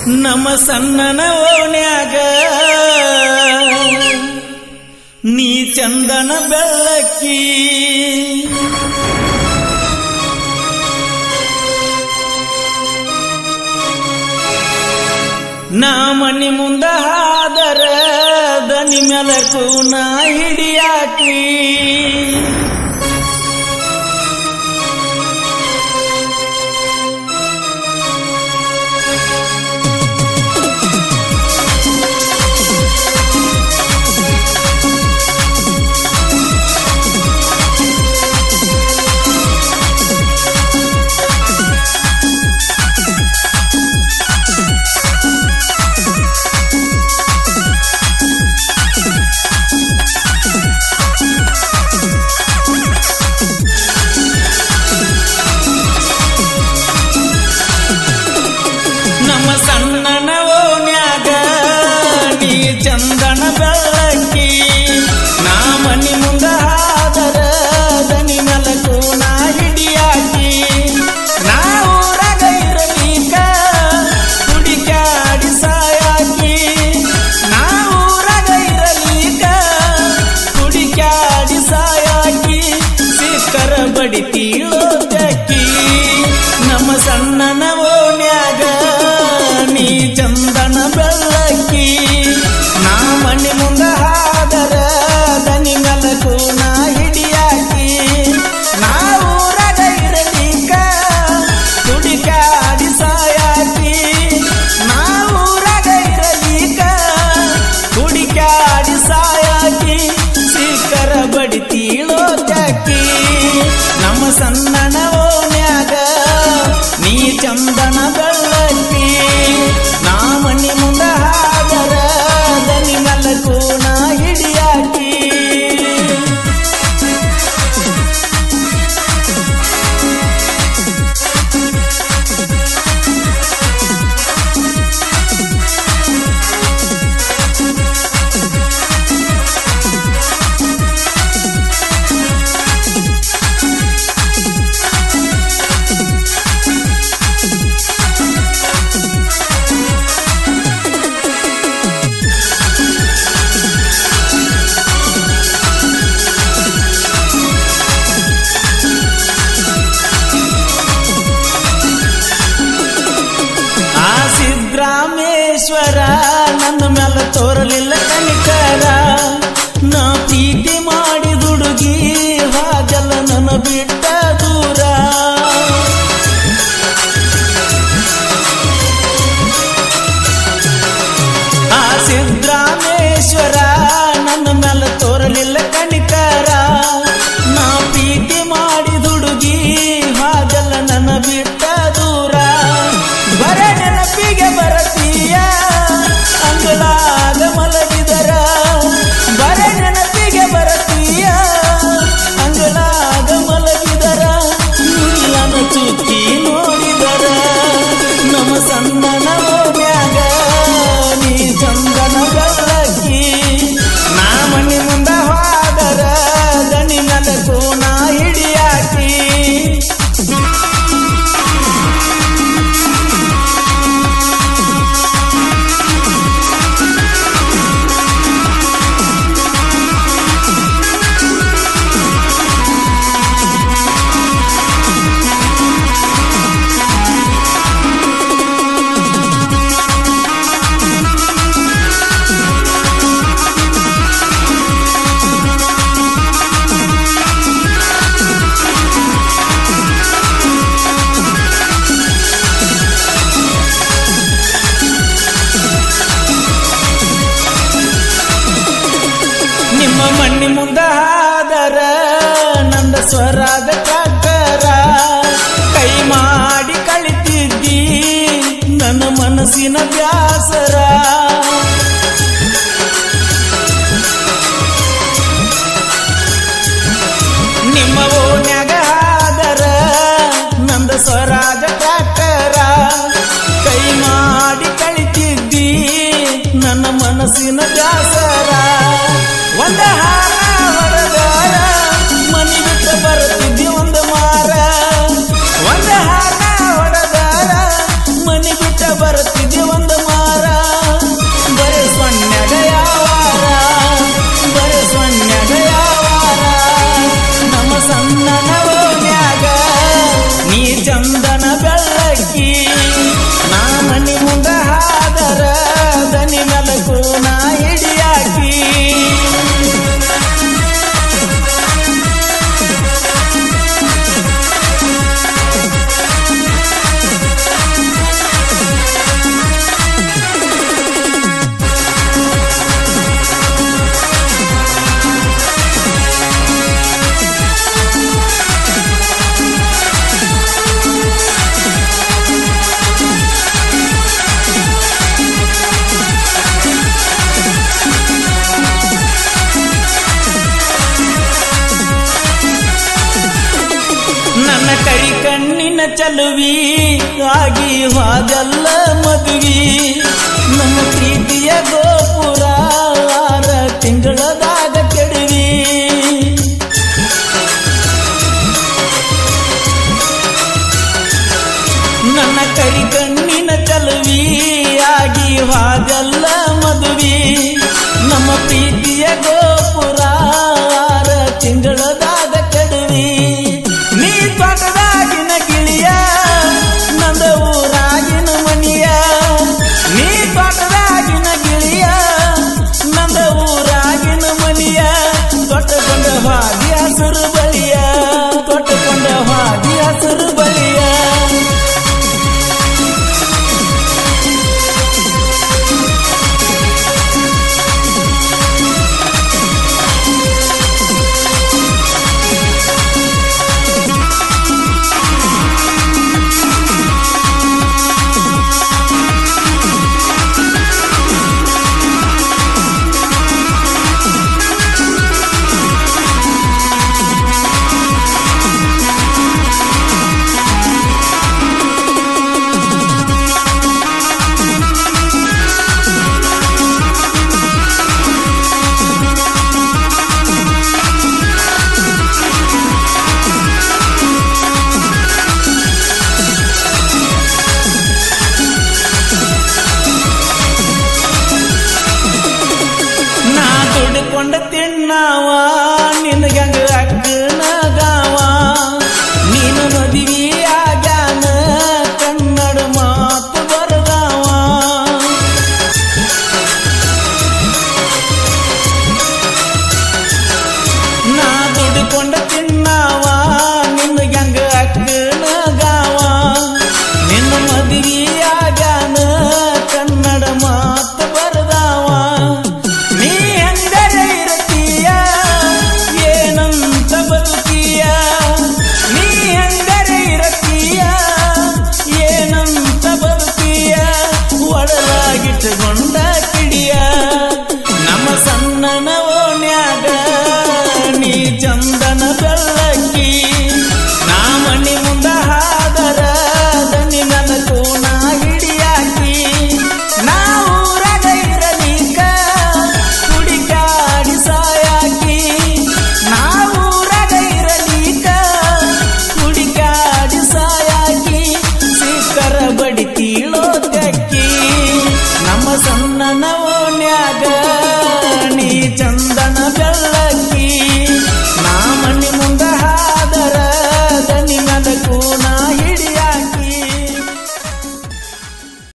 ನಮ್ಮ ಸಣ್ಣನ ಓಣ್ಯಾಗ ನೀ ಚಂದನ ಬೆಳ್ಳಕ್ಕಿ ನಾ ಮನಿ ಮುಂದ ಹಾದರ ದನಿ ಮೆಲಕು ನಾ ಹಿಡಿಯಾಕಿ ನಮ್ಮ ಸಣ್ಣನ ಓನ್ಯಾಗ ನೀ ಚಂದನ ಬೆಳಕಿ ನಾ ಮನಿ ಮುಂದ ಹಾದರ ದನಿ ಮಲಕು ನಾ ಹಿಡಿಯಾಕಿ ನಾ ಊರಾಗ ಇರಲೀಕ ಹುಡುಕಾಡಿ ಸಾಯಾಕಿ ನಾ ಊರಾಗ ಇರಲೀಕ ಹುಡುಕಾಡಿ ಸಾಯಾಕಿ ಸಿಕ್ಕರ ಬಡಿತೀಳೋ ಜಕ್ಕಿ ನಮ್ಮ ಸಣ್ಣನ ಓಣ್ಯಾಗ ನೀ ಚಂದನ ಬೆಳ್ಳಕ್ಕಿ ನಾ ಮಣ್ಣಿ ಮುಂದ ಹಾದರ ದನಿ ಮಲಕು ನಾ ಹಿಡಿಯಾಕಿ ನಾ ಊರಾಗ ಇರಲಿಕ್ಕ ಹುಡುಕಾಡಿ ಸಾಯಾಕಿ ನಾ ಊರಾಗ ಇರಲಿಕ್ಕ ಹುಡುಕಾಡಿ ಸಾಯಾಕಿ ಸಿಕ್ಕರ ಬಡಿತೀಳೋ ಜಾಕಿ ನಮ್ಮ ಸಣ್ಣನ ಓನ್ಯಾಗ ನೀ ಚಂದನ ಬೆಳ್ಳಕ್ಕಿ ನಾ ಮಣ್ಣಿ ಮುಂದ ಹಾದರ ದನಿ ಮಲಕು ನಾ ಹಿಡಿಯಾಕಿ ಆ ಸಿದ್ರಾಮೇಶ್ವರ ನನ್ನ ಮೇಲೆ ತೋರಲಿಲ್ಲ ಕನಿಕರ ನಾ ಪ್ರೀತಿ ಮಾಡಿ ದುಡುಗಿ ಹಾಗಲ್ಲ ನನ್ನ ಬಿಟ್ಟ ದೂರ ಆ ಸಿದ್ರಾಮೇಶ್ವರ ನನ್ನ ಮೇಲೆ ತೋರಲಿಲ್ಲ ಕನಿಕರ ನಾ ಪ್ರೀತಿ ಮಾಡಿ ದುಡುಗಿ ಹಾಗಲ್ಲ ನನ್ನ ಬಿಟ್ಟ ದೂರ ಬರ ನೆನಪಿಗೆ ಬರತೀಯ ಅಂಗಳಾಗ ಮಲಗಿದರ ಬರ ನೆನಪಿಗೆ ಬರತೀಯ ಅಂಗಳಾಗ ಮಲಗಿದರ ನಿಲ್ಲನ ಚುಕ್ಕಿ ನೋಡಿದರ ನಮ್ಮ ಸಣ್ಣನ ಮ್ಯಾಗ ನೀ ಚಂದನ ಬೆಳ್ಳಕ್ಕಿ ನಾ ಮನಿ ಮುಂದ ಹೋದರ ದನಿ ಮಲಕು ನಾ ಹಿಡಿಯಾಕಿ ನಿಮ್ಮ ಮಣ್ಣಿ ಮುಂದ ಹಾದರ ನಂದ ಸ್ವರಾಗ ಕಾಕರ ಕೈ ಮಾಡಿ ಕಳಿತಿದ್ದಿ ನನ್ನ ಮನಸ್ಸಿನ ಬ್ಯಾಸರ ನಿಮ್ಮ ಓಣ್ಯಾಗ ಹಾದರ ನಂದ ಸ್ವರಾಗ ಕಾಕರ ಕೈ ಮಾಡಿ ಕಳಿತಿದ್ದಿ ನನ್ನ ಮನಸ್ಸಿನ ಬ್ಯಾಸರ ಒಂದ ಹಾರ ಹೊಡೆದಾರ ಮನಿ ಬಿಟ್ಟು ಬರ್ತಿದ್ದಿ ಒಂದು ಮಾರ ಒಂದ ಹಾರ ಹೊಡೆದಾರ ಮನಿ ಬಿಟ್ಟ ಬರ್ತಿದ್ದಿ ಒಂದು ನನ್ನ ಕರಿ ಕಣ್ಣಿನ ಚಲುವಿ ಆಗಿ ಹಾದೆಲ್ಲ ಮದುವಿ ನಮ್ಮ ಪ್ರೀತಿಯ ಗೋಪುರ ಆರ ತಿಂಗಳದಾಗ ಕೆಡವಿ ನನ್ನ ಕರಿ ಕಣ್ಣಿನ ಚಲುವಿ ಆಗಿ ಹಾದೆಲ್ಲ ಮದುವಿ ನಮ್ಮ ಪ್ರೀತಿಯ ಗೋ